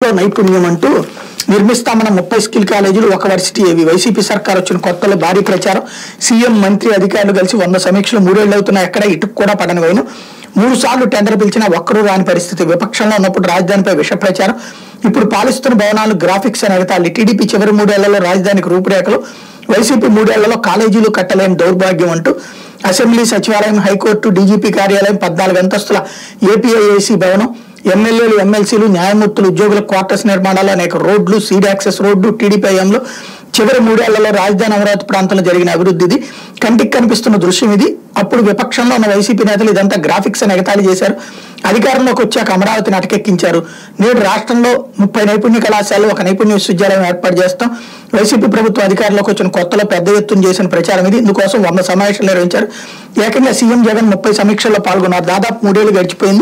ఎంతో నైపుణ్యం అంటూ నిర్మిస్తామన్న ముప్పై స్కిల్ కాలేజీలు ఒక వర్సిటీ ఏవి వైసీపీ సర్కార్ వచ్చిన కొత్తలో భారీ ప్రచారం సీఎం మంత్రి అధికారులు కలిసి వంద సమీక్షలు మూడేళ్లు అవుతున్నా ఎక్కడ ఇటుకు కూడా పడని వైను మూడు సార్లు టెండర్ పిలిచినా ఒక్కరూ రాని పరిస్థితి విపక్షంలో ఉన్నప్పుడు రాజధానిపై విష ప్రచారం ఇప్పుడు పాలిస్తున్న భవనాలు గ్రాఫిక్స్ అని ఎగతాళి టీడీపీ చివరి మూడేళ్లలో రాజధానికి రూపురేఖలు వైసీపీ మూడేళ్లలో కాలేజీలు కట్టలేని దౌర్భాగ్యం అంటూ అసెంబ్లీ సచివాలయం హైకోర్టు డీజీపీ కార్యాలయం పద్నాలుగు అంతస్తుల ఏపీఐఏసీ భవనం ఎమ్మెల్యేలు ఎమ్మెల్సీలు న్యాయమూర్తులు ఉద్యోగుల క్వార్టర్స్ నిర్మాణాలు అనేక రోడ్లు సీడ్ యాక్సెస్ రోడ్డు టీడీపీ హయాంలో చివరి మూడేళ్లలో రాజధాని అమరావతి ప్రాంతంలో జరిగిన అభివృద్ధి ఇది కంటికి కనిపిస్తున్న దృశ్యం ఇది అప్పుడు విపక్షంలో ఉన్న వైసీపీ నేతలు ఇదంతా గ్రాఫిక్స్ అని ఎగతాళి చేశారు అధికారంలోకి వచ్చాక అమరావతిని అటకెక్కించారు నేడు రాష్ట్రంలో ముప్పై నైపుణ్య కళాశాలలు ఒక నైపుణ్య విశ్వవిద్యాలయం ఏర్పాటు చేస్తాం వైసీపీ ప్రభుత్వం అధికారంలోకి వచ్చిన కొత్తలో పెద్ద ఎత్తున చేసిన ప్రచారం ఇది ఇందుకోసం వంద సమావేశాలు నిర్వహించారు ఏకంగా సీఎం జగన్ ముప్పై సమీక్షల్లో పాల్గొన్నారు దాదాపు మూడేళ్లు గడిచిపోయింది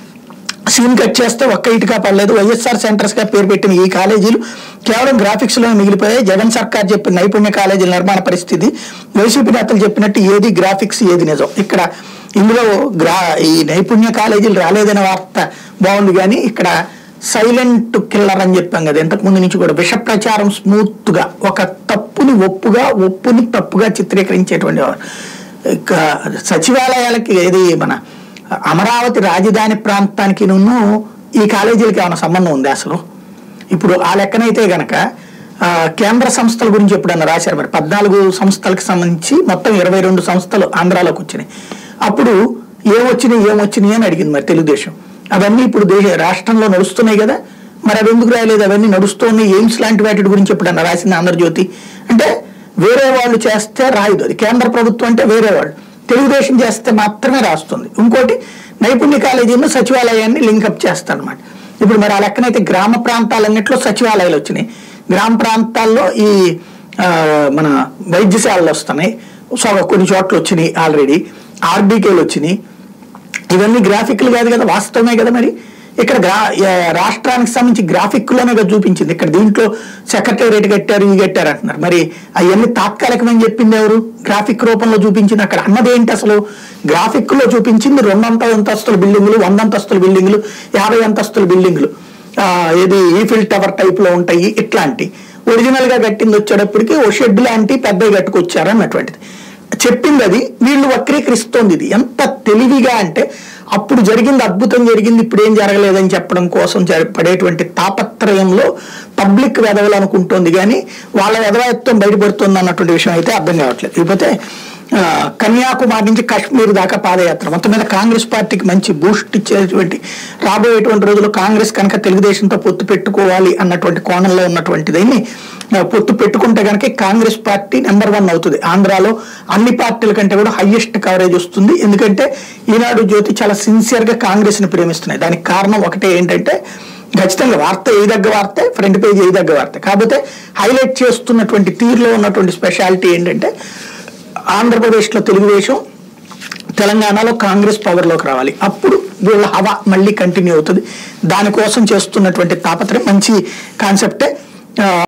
సీన్ కట్ చేస్తే ఒక్క ఇటుక పడలేదు వైఎస్ఆర్ సెంటర్స్ గా పేరు పెట్టిన ఈ కాలేజీలు కేవలం గ్రాఫిక్స్ లో మిగిలిపోయాయి జగన్ సర్కార్ చెప్పిన నైపుణ్య కాలేజీల నిర్మాణ పరిస్థితి వైసీపీ నేతలు చెప్పినట్టు ఏది గ్రాఫిక్స్ ఏది నిజం ఇక్కడ ఇందులో గ్రా ఈ నైపుణ్య కాలేజీలు రాలేదనే వార్త బాగుంది కానీ ఇక్కడ సైలెంట్ కిల్లర్ అని చెప్పాం కదా ఇంతకు ముందు నుంచి కూడా విష ప్రచారం స్మూత్ గా ఒక తప్పుని ఒప్పుగా ఒప్పుని తప్పుగా చిత్రీకరించేటువంటి వారు ఇక సచివాలయాలకి ఏది మన అమరావతి రాజధాని ప్రాంతానికి నున్ను ఈ కాలేజీలకి ఏమైనా సంబంధం ఉంది అసలు ఇప్పుడు ఆ లెక్కనైతే గనక ఆ, కేంద్ర సంస్థల గురించి ఎప్పుడన్నా రాశారు మరి పద్నాలుగు సంస్థలకు సంబంధించి మొత్తం ఇరవై రెండు సంస్థలు ఆంధ్రాలోకి వచ్చినాయి అప్పుడు ఏమొచ్చినాయి ఏమొచ్చినాయి అని అడిగింది మరి తెలుగుదేశం అవన్నీ ఇప్పుడు దేశ రాష్ట్రంలో నడుస్తున్నాయి కదా మరి అవి ఎందుకు రాయలేదు అవన్నీ నడుస్తున్నాయి ఎయిమ్స్ లాంటి వాటి గురించి ఎప్పుడన్నా రాసింది ఆంధ్రజ్యోతి అంటే వేరే వాళ్ళు చేస్తే రాయదు అది కేంద్ర ప్రభుత్వం అంటే వేరే వాళ్ళు తెలుగుదేశం చేస్తే మాత్రమే రాస్తుంది ఇంకోటి నైపుణ్య కాలేజీలో సచివాలయాన్ని లింకప్ చేస్తాను అనమాట ఇప్పుడు మరి ఆ లెక్కనైతే గ్రామ ప్రాంతాలన్నింటిలో సచివాలయాలు వచ్చినాయి గ్రామ ప్రాంతాల్లో ఈ ఆ, మన వైద్యశాలలు వస్తున్నాయి సో కొన్ని చోట్ల వచ్చినాయి ఆల్రెడీ ఆర్బీకేలు వచ్చినాయి ఇవన్నీ గ్రాఫిక్లు కాదు కదా వాస్తవమే కదా మరి ఇక్కడ గ్రా ఆ, రాష్ట్రానికి సంబంధించి గ్రాఫిక్లోనే కదా చూపించింది ఇక్కడ దీంట్లో సెక్రటేరియట్ కట్టారు ఇవి కట్టారు అంటున్నారు మరి అవన్నీ తాత్కాలికమని చెప్పింది ఎవరు గ్రాఫిక్ రూపంలో చూపించింది అక్కడ అన్నది ఏంటి అసలు గ్రాఫిక్ లో చూపించింది రెండంత అంతస్తుల బిల్డింగులు వంద అంతస్తుల బిల్డింగులు యాభై అంతస్తుల బిల్డింగులు ఆ, ఇది ఈఫిల్ టవర్ టైప్ లో ఉంటాయి ఇట్లాంటి ఒరిజినల్ గా కట్టింది వచ్చేటప్పటికి ఓ షెడ్ లాంటి పెద్దవి కట్టుకొచ్చారు అన్నటువంటిది చెప్పింది అది వీళ్ళు వక్రీకరిస్తోంది ఇది ఎంత తెలివిగా అంటే అప్పుడు జరిగింది అద్భుతం జరిగింది ఇప్పుడు ఏం జరగలేదని చెప్పడం కోసం జరి- పడేటువంటి తాపత్రయంలో పబ్లిక్ వెదవలు అనుకుంటోంది కానీ వాళ్ళ వెదవత్వం బయటపడుతుంది అన్నటువంటి విషయం అయితే అర్థం కావట్లేదు ఇకపోతే ఆ, కన్యాకుమారి నుంచి కాశ్మీర్ దాకా పాదయాత్ర మొత్తం మీద కాంగ్రెస్ పార్టీకి మంచి బూస్ట్ ఇచ్చేటువంటి రాబోయేటువంటి రోజుల్లో కాంగ్రెస్ కనుక తెలుగుదేశంతో పొత్తు పెట్టుకోవాలి అన్నటువంటి కోణంలో ఉన్నటువంటిదని ఆ, పొత్తు పెట్టుకుంటే కనుక కాంగ్రెస్ పార్టీ నెంబర్ వన్ అవుతుంది ఆంధ్రాలో అన్ని పార్టీల కంటే కూడా హైయెస్ట్ కవరేజ్ వస్తుంది ఎందుకంటే ఈనాడు జ్యోతి చాలా సిన్సియర్ గా కాంగ్రెస్ ని ప్రేమిస్తున్నాయి దానికి కారణం ఒకటే ఏంటంటే ఖచ్చితంగా వార్త ఏ దగ్గర వార్తే ఫ్రంట్ పేజ్ ఏ దగ్గర వార్త కాకపోతే హైలైట్ చేస్తున్నటువంటి తీరులో ఉన్నటువంటి స్పెషాలిటీ ఏంటంటే ఆంధ్రప్రదేశ్లో తెలుగుదేశం తెలంగాణలో కాంగ్రెస్ పవర్లోకి రావాలి అప్పుడు వీళ్ళ హవా మళ్ళీ కంటిన్యూ అవుతుంది దానికోసం చేస్తున్నటువంటి తాపత్రయం మంచి కాన్సెప్టే ఆ,